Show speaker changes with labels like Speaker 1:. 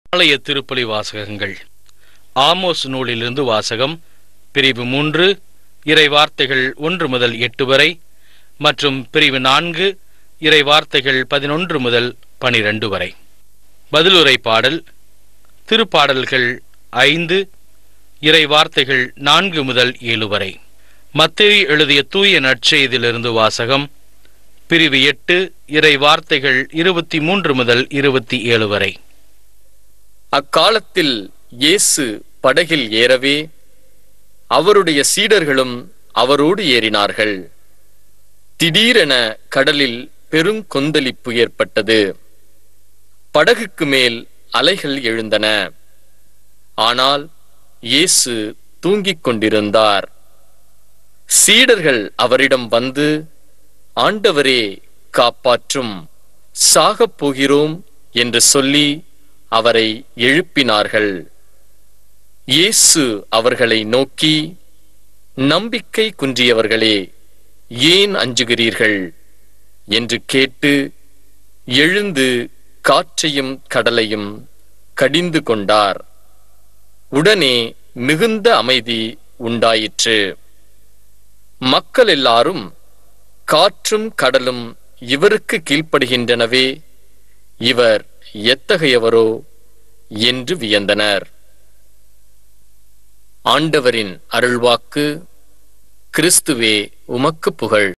Speaker 1: ஆலய திருப்பலி வாசகங்கள் ஆமோஸ் நூலிலிருந்து வாசகம் பிரிவு மூன்று இறை வார்த்தைகள் ஒன்று முதல் எட்டு வரை மற்றும் பிரிவு நான்கு இறை வார்த்தைகள் பதினொன்று முதல் பனிரெண்டு வரை பதிலுரை பாடல் திருப்பாடல்கள் ஐந்து இறை வார்த்தைகள் நான்கு முதல் ஏழு வரை மத்தேயு எழுதிய தூய நற்செய்தியிலிருந்து வாசகம் பிரிவு எட்டு இறை வார்த்தைகள் இருபத்தி மூன்று முதல் இருபத்தி ஏழு வரை
Speaker 2: அக்காலத்தில் இயேசு படகில் ஏறவே அவருடைய சீடர்களும் அவரோடு ஏறினார்கள் திடீரென கடலில் பெருங்கொந்தளிப்பு ஏற்பட்டது படகுக்கு மேல் அலைகள் எழுந்தன ஆனால் இயேசு தூங்கிக் கொண்டிருந்தார் சீடர்கள் அவரிடம் வந்து ஆண்டவரே காப்பாற்றும் சாகப் போகிறோம் என்று சொல்லி அவரை எழுப்பினார்கள் இயேசு அவர்களை நோக்கி நம்பிக்கை குன்றியவர்களே ஏன் அஞ்சுகிறீர்கள் என்று கேட்டு எழுந்து காற்றையும் கடலையும் கடிந்து கொண்டார் உடனே மிகுந்த அமைதி உண்டாயிற்று மக்கள் எல்லாரும் காற்றும் கடலும் இவருக்கு கீழ்ப்படுகின்றனவே இவர் எத்தகையவரோ என்று வியந்தனர் ஆண்டவரின் அருள்வாக்கு கிறிஸ்துவே உமக்கு புகழ்